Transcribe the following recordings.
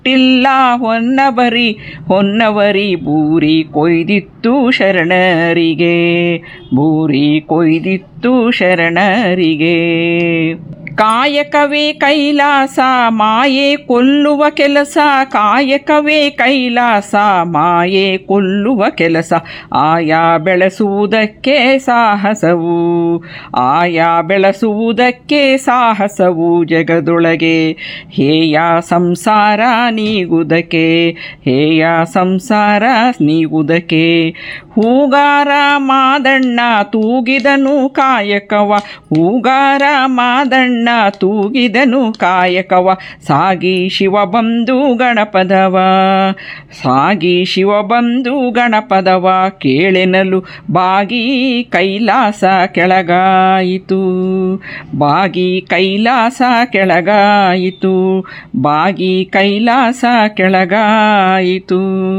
ಟಿಲ್ಲ ಹೊನ್ನಬರಿ ಹೊನ್ನವರಿ ಬೂರಿ ಕೊಯ್ದಿತ್ತು ಶರಣರಿಗೆ ಬೂರಿ ಕೊಯ್ದಿತ್ತು ಶರಣರಿಗೆ ಕಾಯಕವೇ ಕೈಲಾಸ ಮಾಯೆ ಕೊಲ್ಲುವ ಕೆಲಸ ಕಾಯಕವೇ ಕೈಲಾಸ ಮಾಯೆ ಕೊಲ್ಲುವ ಕೆಲಸ ಆಯಾ ಬೆಳೆಸುವುದಕ್ಕೆ ಸಾಹಸವು ಆಯಾ ಬೆಳೆಸುವುದಕ್ಕೆ ಸಾಹಸವು ಜಗದೊಳಗೆ ಹೇಯ ಸಂಸಾರ ನೀಗುವುದಕ್ಕೆ ಹೇಯ ಸಂಸಾರ ನೀಗುವುದಕ್ಕೆ ಹೂಗಾರ ಮಾದಣ್ಣ ತೂಗಿದನು ಕಾಯಕವ ಹೂಗಾರ ಮಾದಣ್ಣ ತೂಗಿದನು ಕಾಯಕವ ಸಾಗಿ ಶಿವ ಬಂದು ಗಣಪದವ ಸಾಗಿ ಶಿವ ಬಂದು ಗಣಪದವ ಕೇಳೆನಲು ಬಾಗಿ ಕೈಲಾಸ ಕೆಳಗಾಯಿತು ಬಾಗಿ ಕೈಲಾಸ ಕೆಳಗಾಯಿತು ಬಾಗಿ ಕೈಲಾಸ ಕೆಳಗಾಯಿತು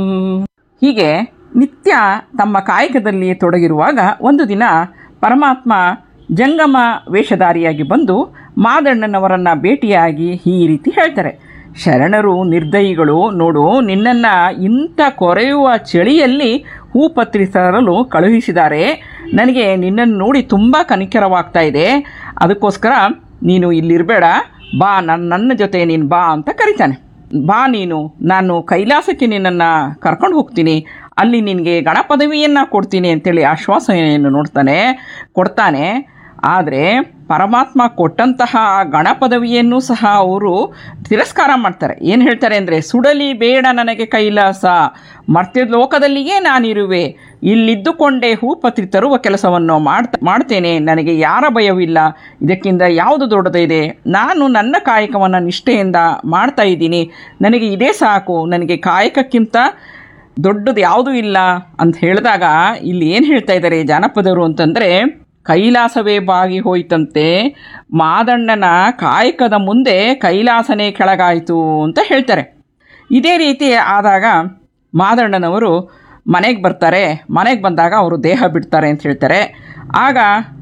ಹೀಗೆ ನಿತ್ಯ ತಮ್ಮ ಕಾಯಕದಲ್ಲಿ ತೊಡಗಿರುವಾಗ ಒಂದು ದಿನ ಪರಮಾತ್ಮ ಜಂಗಮ ವೇಷಧಾರಿಯಾಗಿ ಬಂದು ಮಾದಣ್ಣನವರನ್ನು ಭೇಟಿಯಾಗಿ ಈ ರೀತಿ ಹೇಳ್ತಾರೆ ಶರಣರು ನಿರ್ದಯಿಗಳು ನೋಡು ನಿನ್ನನ್ನು ಇಂಥ ಕೊರೆಯುವ ಚಳಿಯಲ್ಲಿ ಹೂಪತ್ರಿ ತರಲು ಕಳುಹಿಸಿದ್ದಾರೆ ನನಗೆ ನಿನ್ನನ್ನು ನೋಡಿ ತುಂಬ ಕನಿಕರವಾಗ್ತಾ ಇದೆ ಅದಕ್ಕೋಸ್ಕರ ನೀನು ಇಲ್ಲಿರಬೇಡ ಬಾ ನನ್ನ ನನ್ನ ಜೊತೆ ನೀನು ಬಾ ಅಂತ ಕರಿತಾನೆ ಬಾ ನೀನು ನಾನು ಕೈಲಾಸಕ್ಕೆ ನಿನ್ನನ್ನು ಕರ್ಕೊಂಡು ಹೋಗ್ತೀನಿ ಅಲ್ಲಿ ನಿನಗೆ ಗಣ ಪದವಿಯನ್ನು ಕೊಡ್ತೀನಿ ಅಂತೇಳಿ ಆಶ್ವಾಸನೆಯನ್ನು ನೋಡ್ತಾನೆ ಕೊಡ್ತಾನೆ ಆದರೆ ಪರಮಾತ್ಮ ಕೊಟ್ಟಂತಹ ಆ ಗಣ ಪದವಿಯನ್ನು ಸಹ ಅವರು ತಿರಸ್ಕಾರ ಮಾಡ್ತಾರೆ ಏನು ಹೇಳ್ತಾರೆ ಅಂದರೆ ಸುಡಲಿ ಬೇಡ ನನಗೆ ಕೈಲಾಸ ಮರ್ತ್ಯ ಲೋಕದಲ್ಲಿಯೇ ನಾನಿರುವೆ ಇಲ್ಲಿದ್ದುಕೊಂಡೇ ಹೂಪತ್ರಿ ತರುವ ಕೆಲಸವನ್ನು ಮಾಡ್ತ ಮಾಡ್ತೇನೆ ನನಗೆ ಯಾರ ಭಯವಿಲ್ಲ ಇದಕ್ಕಿಂತ ಯಾವುದು ದೊಡ್ಡದಿದೆ ನಾನು ನನ್ನ ಕಾಯಕವನ್ನು ನಿಷ್ಠೆಯಿಂದ ಮಾಡ್ತಾ ಇದ್ದೀನಿ ನನಗೆ ಇದೇ ಸಾಕು ನನಗೆ ಕಾಯಕಕ್ಕಿಂತ ದೊಡ್ಡದು ಯಾವುದೂ ಇಲ್ಲ ಅಂತ ಹೇಳಿದಾಗ ಇಲ್ಲಿ ಏನು ಹೇಳ್ತಾ ಇದ್ದಾರೆ ಜಾನಪದರು ಅಂತಂದರೆ ಕೈಲಾಸವೇ ಬಾಗಿ ಹೋಯ್ತಂತೆ ಮಾದಣ್ಣನ ಕಾಯಕದ ಮುಂದೆ ಕೈಲಾಸನೇ ಕೆಳಗಾಯಿತು ಅಂತ ಹೇಳ್ತಾರೆ ಇದೇ ರೀತಿ ಆದಾಗ ಮಾದಣ್ಣನವರು ಮನೆಗೆ ಬರ್ತಾರೆ ಮನೆಗೆ ಬಂದಾಗ ಅವರು ದೇಹ ಬಿಡ್ತಾರೆ ಅಂತ ಹೇಳ್ತಾರೆ ಆಗ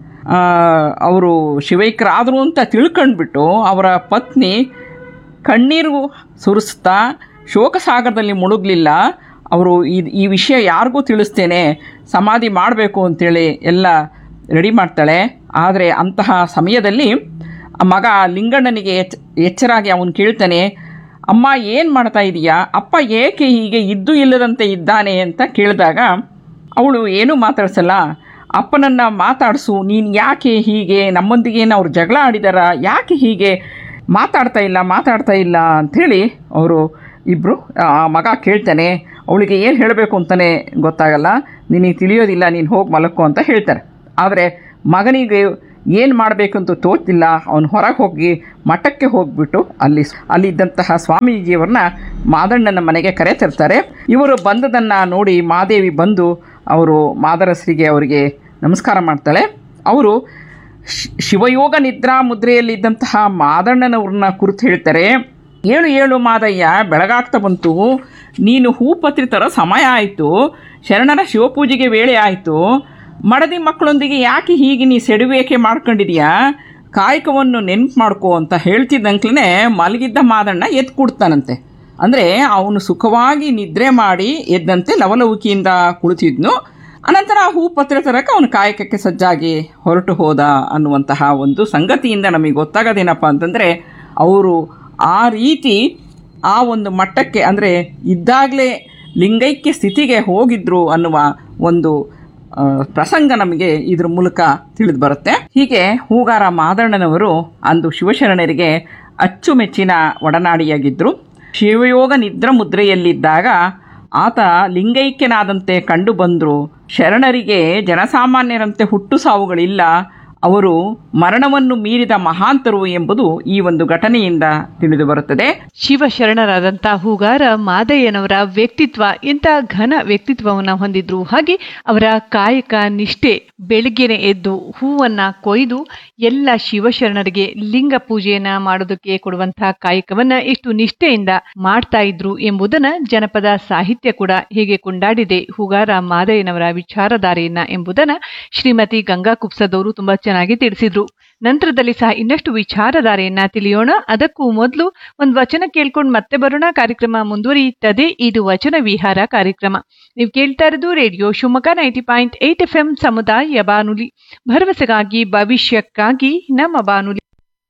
ಅವರು ಶಿವೈಕ್ಯರಾದರು ಅಂತ ತಿಳ್ಕೊಂಡ್ಬಿಟ್ಟು ಅವರ ಪತ್ನಿ ಕಣ್ಣೀರು ಸುರಿಸ್ತಾ ಶೋಕಸಾಗರದಲ್ಲಿ ಮುಳುಗಲಿಲ್ಲ ಅವರು ಈ ಈ ವಿಷಯ ಯಾರಿಗೂ ತಿಳಿಸ್ತೇನೆ ಸಮಾಧಿ ಮಾಡಬೇಕು ಅಂತೇಳಿ ಎಲ್ಲ ರೆಡಿ ಮಾಡ್ತಾಳೆ ಆದರೆ ಅಂತಹ ಸಮಯದಲ್ಲಿ ಆ ಮಗ ಲಿಂಗಣ್ಣನಿಗೆ ಎಚ್ ಎಚ್ಚರಾಗಿ ಅವನು ಕೇಳ್ತಾನೆ ಅಮ್ಮ ಏನು ಮಾಡ್ತಾ ಇದೀಯಾ ಅಪ್ಪ ಏಕೆ ಹೀಗೆ ಇದ್ದು ಇಲ್ಲದಂತೆ ಇದ್ದಾನೆ ಅಂತ ಕೇಳಿದಾಗ ಅವಳು ಏನೂ ಮಾತಾಡ್ಸಲ್ಲ ಅಪ್ಪನನ್ನು ಮಾತಾಡಿಸು ನೀನು ಯಾಕೆ ಹೀಗೆ ನಮ್ಮೊಂದಿಗೇನು ಅವ್ರು ಜಗಳ ಆಡಿದಾರ ಯಾಕೆ ಹೀಗೆ ಮಾತಾಡ್ತಾ ಇಲ್ಲ ಮಾತಾಡ್ತಾ ಇಲ್ಲ ಅಂಥೇಳಿ ಅವರು ಇಬ್ಬರು ಆ ಮಗ ಕೇಳ್ತಾನೆ ಅವಳಿಗೆ ಏನು ಹೇಳಬೇಕು ಅಂತಲೇ ಗೊತ್ತಾಗಲ್ಲ ನಿನಗೆ ತಿಳಿಯೋದಿಲ್ಲ ನೀನು ಹೋಗಿ ಮಲಕ್ಕೋ ಅಂತ ಹೇಳ್ತಾರೆ ಆದರೆ ಮಗನಿಗೆ ಏನು ಮಾಡಬೇಕು ಅಂತ ತೋಚ್ತಿಲ್ಲ ಅವನು ಹೊರಗೆ ಹೋಗಿ ಮಠಕ್ಕೆ ಹೋಗಿಬಿಟ್ಟು ಅಲ್ಲಿ ಅಲ್ಲಿದ್ದಂತಹ ಸ್ವಾಮೀಜಿಯವ್ರನ್ನ ಮಾದಣ್ಣನ ಮನೆಗೆ ಕರೆ ತರ್ತಾರೆ ಇವರು ಬಂದದನ್ನು ನೋಡಿ ಮಾದೇವಿ ಬಂದು ಅವರು ಮಾದರಸರಿಗೆ ಅವರಿಗೆ ನಮಸ್ಕಾರ ಮಾಡ್ತಾಳೆ ಅವರು ಶಿವಯೋಗ ನಿದ್ರಾ ಮುದ್ರೆಯಲ್ಲಿದ್ದಂತಹ ಮಾದಣ್ಣನವ್ರನ್ನ ಕುರಿತು ಹೇಳ್ತಾರೆ ಏಳು ಏಳು ಮಾದಯ್ಯ ಬೆಳಗಾಗ್ತಾ ಬಂತು ನೀನು ಹೂಪತ್ರಿ ಥರ ಸಮಯ ಆಯಿತು ಶರಣರ ಶಿವಪೂಜೆಗೆ ವೇಳೆ ಆಯಿತು ಮಡದಿ ಮಕ್ಕಳೊಂದಿಗೆ ಯಾಕೆ ಹೀಗೆ ನೀ ಸೆಡುವೇಕೆ ಮಾಡ್ಕೊಂಡಿದ್ಯಾ ಕಾಯಕವನ್ನು ನೆನ್ಪು ಮಾಡ್ಕೋ ಅಂತ ಹೇಳ್ತಿದ್ದಂಕ್ಲೇ ಮಲಗಿದ್ದ ಮಾದಣ್ಣ ಎದ್ದು ಕೊಡ್ತಾನಂತೆ ಅಂದರೆ ಅವನು ಸುಖವಾಗಿ ನಿದ್ರೆ ಮಾಡಿ ಎದ್ದಂತೆ ಲವಲವಿಕೆಯಿಂದ ಕುಳಿತಿದ್ನು ಅನಂತರ ಆ ಹೂ ಪತ್ರ ತರಕ್ಕೆ ಅವನು ಕಾಯಕಕ್ಕೆ ಸಜ್ಜಾಗಿ ಹೊರಟು ಹೋದ ಅನ್ನುವಂತಹ ಒಂದು ಸಂಗತಿಯಿಂದ ನಮಗೆ ಗೊತ್ತಾಗೋದೇನಪ್ಪ ಅಂತಂದರೆ ಅವರು ಆ ರೀತಿ ಆ ಒಂದು ಮಟ್ಟಕ್ಕೆ ಅಂದರೆ ಇದ್ದಾಗಲೇ ಲಿಂಗೈಕ್ಯ ಸ್ಥಿತಿಗೆ ಹೋಗಿದ್ರು ಅನ್ನುವ ಒಂದು ಆ, ಪ್ರಸಂಗ ನಮಗೆ ಇದ್ರ ಮೂಲಕ ತಿಳಿದು ಬರುತ್ತೆ ಹೀಗೆ ಹೂಗಾರ ಮಾದಣ್ಣನವರು ಅಂದು ಶಿವಶರಣರಿಗೆ ಅಚ್ಚುಮೆಚ್ಚಿನ ಒಡನಾಡಿಯಾಗಿದ್ದರು ಶಿವಯೋಗ ನಿದ್ರ ಮುದ್ರೆಯಲ್ಲಿದ್ದಾಗ ಆತ ಲಿಂಗೈಕ್ಯನಾದಂತೆ ಕಂಡು ಬಂದರು ಶರಣರಿಗೆ ಜನಸಾಮಾನ್ಯರಂತೆ ಹುಟ್ಟು ಸಾವುಗಳಿಲ್ಲ ಅವರು ಮರಣವನ್ನು ಮೀರಿದ ಮಹಾಂತರು ಎಂಬುದು ಈ ಒಂದು ಘಟನೆಯಿಂದ ತಿಳಿದು ಬರುತ್ತದೆ ಶಿವಶರಣರಾದಂಥ ಹೂಗಾರ ಮಾದಯ್ಯನವರ ವ್ಯಕ್ತಿತ್ವ ಇಂಥ ಘನ ವ್ಯಕ್ತಿತ್ವವನ್ನು ಹೊಂದಿದ್ರು ಹಾಗೆ ಅವರ ಕಾಯಕ ನಿಷ್ಠೆ ಬೆಳಿಗ್ಗೆನೆ ಎದ್ದು ಹೂವನ್ನ ಕೊಯ್ದು ಎಲ್ಲ ಶಿವಶರಣರಿಗೆ ಲಿಂಗ ಪೂಜೆಯನ್ನ ಮಾಡೋದಕ್ಕೆ ಕೊಡುವಂತಹ ಕಾಯಕವನ್ನ ಎಷ್ಟು ನಿಷ್ಠೆಯಿಂದ ಮಾಡ್ತಾ ಇದ್ರು ಎಂಬುದನ್ನ ಜನಪದ ಸಾಹಿತ್ಯ ಕೂಡ ಹೇಗೆ ಕೊಂಡಾಡಿದೆ ಹೂಗಾರ ಮಾದಯ್ಯನವರ ವಿಚಾರಧಾರೆಯನ್ನ ಎಂಬುದನ್ನ ಶ್ರೀಮತಿ ಗಂಗಾ ಕುಪ್ಸದವರು ತುಂಬಾ ಚೆನ್ನಾಗಿ ತಿಳಿಸಿದ್ರು ನಂತರದಲ್ಲಿ ಸಹ ಇನ್ನಷ್ಟು ವಿಚಾರಧಾರೆಯನ್ನ ತಿಳಿಯೋಣ ಅದಕ್ಕೂ ಮೊದಲು ಒಂದು ವಚನ ಕೇಳ್ಕೊಂಡು ಮತ್ತೆ ಬರೋಣ ಕಾರ್ಯಕ್ರಮ ಮುಂದುವರಿಯುತ್ತದೆ ಇದು ವಚನ ವಿಹಾರ ಕಾರ್ಯಕ್ರಮ ನೀವು ಕೇಳ್ತಾ ಇರೋದು radio Shivamogga ninety point eight F M ಸಮುದಾಯ ಬಾನುಲಿ ಭರವಸೆಗಾಗಿ ಭವಿಷ್ಯಕ್ಕಾಗಿ ನಮ್ಮ ಬಾನುಲಿ